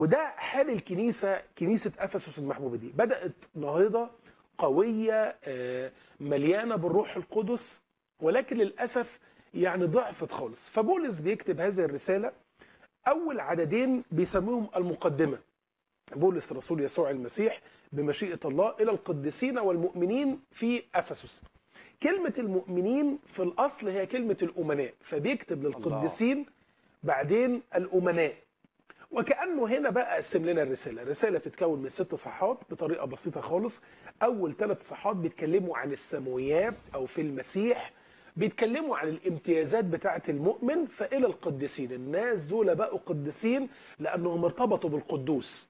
وده حال الكنيسه كنيسه افسس المحبوبه دي بدات نهضه قويه آه، مليانه بالروح القدس ولكن للاسف يعني ضعفت خالص فبولس بيكتب هذه الرساله اول عددين بيسموهم المقدمه بولس رسول يسوع المسيح بمشيئه الله الى القديسين والمؤمنين في افسس كلمه المؤمنين في الاصل هي كلمه الامناء فبيكتب للقديسين بعدين الامناء وكانه هنا بقى قسم لنا الرساله الرساله بتتكون من ست صفحات بطريقه بسيطه خالص اول ثلاث صفحات بيتكلموا عن السماويات او في المسيح بيتكلموا عن الامتيازات بتاعه المؤمن فالى القديسين الناس دول بقوا قديسين لانهم ارتبطوا بالقدوس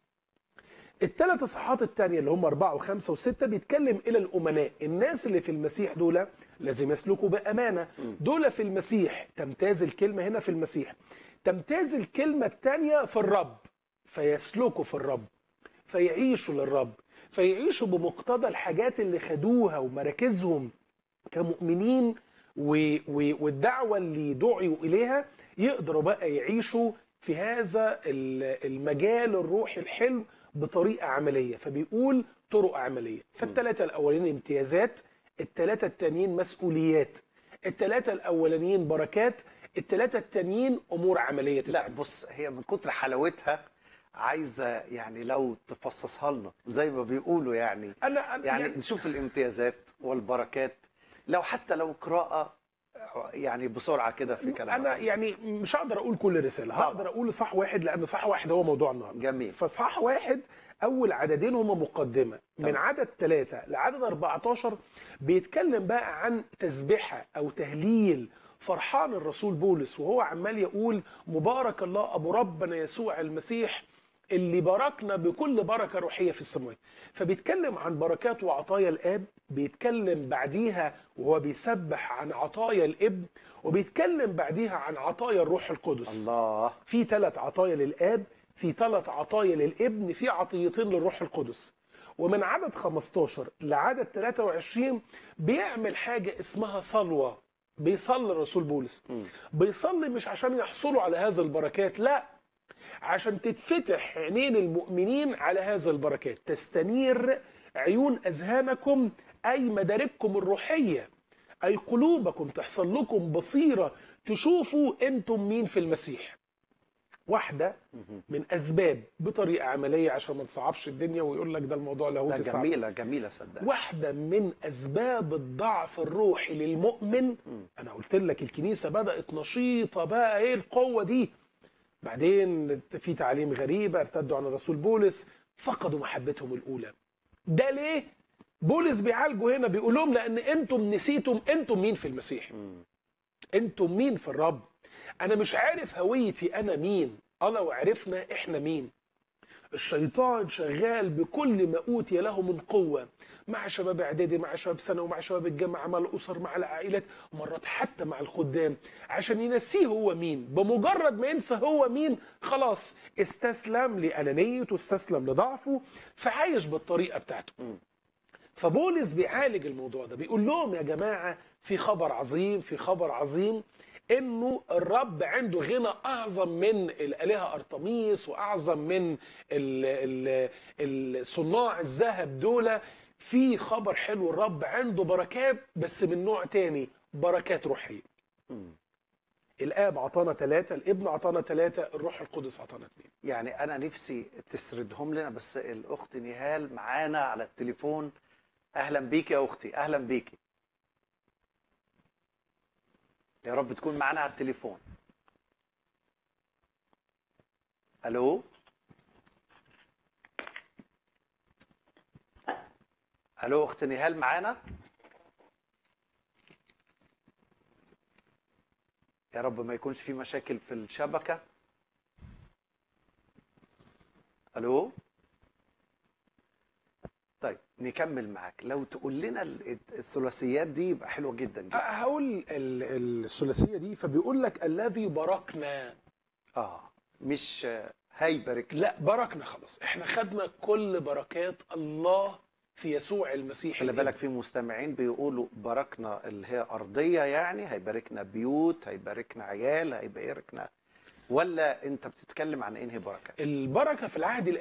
الثلاث اصحاحات الثانيه اللي هم أربعة وخمسة وستة بيتكلم إلى الأمناء الناس اللي في المسيح دول لازم يسلكوا بأمانة دول في المسيح تمتاز الكلمة هنا في المسيح تمتاز الكلمة الثانية في الرب فيسلكوا في الرب فيعيشوا للرب فيعيشوا بمقتضى الحاجات اللي خدوها ومراكزهم كمؤمنين و... و... والدعوة اللي دعوا إليها يقدروا بقى يعيشوا في هذا ال- المجال الروحي الحلو بطريقة عملية فبيقول طرق عملية فالثلاثة الأولين امتيازات الثلاثة التانيين مسؤوليات الثلاثة الأولانيين بركات الثلاثة التانيين أمور عملية لا بص هي من كتر حلاوتها عايزه يعني لو تفصصها لنا زي ما بيقولوا يعني أنا يعني, يعني نشوف الامتيازات والبركات لو حتى لو قراءه يعني بسرعه كده في كلام انا يعني مش هقدر اقول كل رساله طبعا. هقدر اقول صح واحد لان صح واحد هو موضوع النهارده جميل فصح واحد اول عددين هما مقدمه من تمام. عدد ثلاثة لعدد 14 بيتكلم بقى عن تسبحه او تهليل فرحان الرسول بولس وهو عمال يقول مبارك الله ابو ربنا يسوع المسيح اللي باركنا بكل بركه روحيه في السماوات فبيتكلم عن بركات وعطايا الاب بيتكلم بعديها وهو بيسبح عن عطايا الابن وبيتكلم بعديها عن عطايا الروح القدس الله في ثلاث عطايا للاب في ثلاث عطايا للابن في عطيتين للروح القدس ومن عدد 15 لعدد 23 بيعمل حاجه اسمها صلوه بيصلي الرسول بولس مم. بيصلي مش عشان يحصلوا على هذه البركات لا عشان تتفتح عينين المؤمنين على هذه البركات تستنير عيون اذهانكم اي مدارككم الروحيه اي قلوبكم تحصل لكم بصيره تشوفوا انتم مين في المسيح واحده من اسباب بطريقه عمليه عشان ما تصعبش الدنيا ويقول لك ده الموضوع لا لاهوتي صعب جميله جميله صدق واحدة من أسباب الضعف الروحي للمؤمن أنا قلت لك الكنيسة بدأت نشيطة بقى إيه القوة دي بعدين في تعليم غريبة ارتدوا عن الرسول بولس فقدوا محبتهم الأولى ده ليه؟ بولس بيعالجوا هنا بيقول لهم لأن أنتم نسيتم أنتم مين في المسيح أنتم مين في الرب أنا مش عارف هويتي أنا مين أه لو عرفنا إحنا مين الشيطان شغال بكل ما اوتي له من قوه مع شباب اعدادي مع شباب ثانوي مع شباب الجامعه مع الاسر مع العائلات مرات حتى مع الخدام عشان ينسيه هو مين بمجرد ما ينسى هو مين خلاص استسلم لانانيته استسلم لضعفه فعايش بالطريقه بتاعته فبولس بيعالج الموضوع ده بيقول لهم يا جماعه في خبر عظيم في خبر عظيم انه الرب عنده غنى اعظم من الالهه ارتميس واعظم من ال- ال- الصناع الذهب دول في خبر حلو الرب عنده بركات بس من نوع تاني بركات روحيه الاب عطانا ثلاثه الابن عطانا ثلاثه الروح القدس عطانا اثنين يعني انا نفسي تسردهم لنا بس الاخت نهال معانا على التليفون اهلا بيك يا اختي اهلا بيكي يا رب تكون معانا على التليفون الو الو اخت نهال معانا يا رب ما يكونش في مشاكل في الشبكه الو طيب نكمل معاك لو تقول لنا ال- الثلاثيات دي يبقى حلوه جدا جدا هقول ال- الثلاثيه دي فبيقول لك الذي باركنا اه مش آه، هيبارك لا باركنا خلاص احنا خدنا كل بركات الله في يسوع المسيح خلي الابن. بالك في مستمعين بيقولوا باركنا اللي هي ارضيه يعني هيباركنا بيوت هيباركنا عيال هيباركنا ولا انت بتتكلم عن انهي بركه البركه في العهد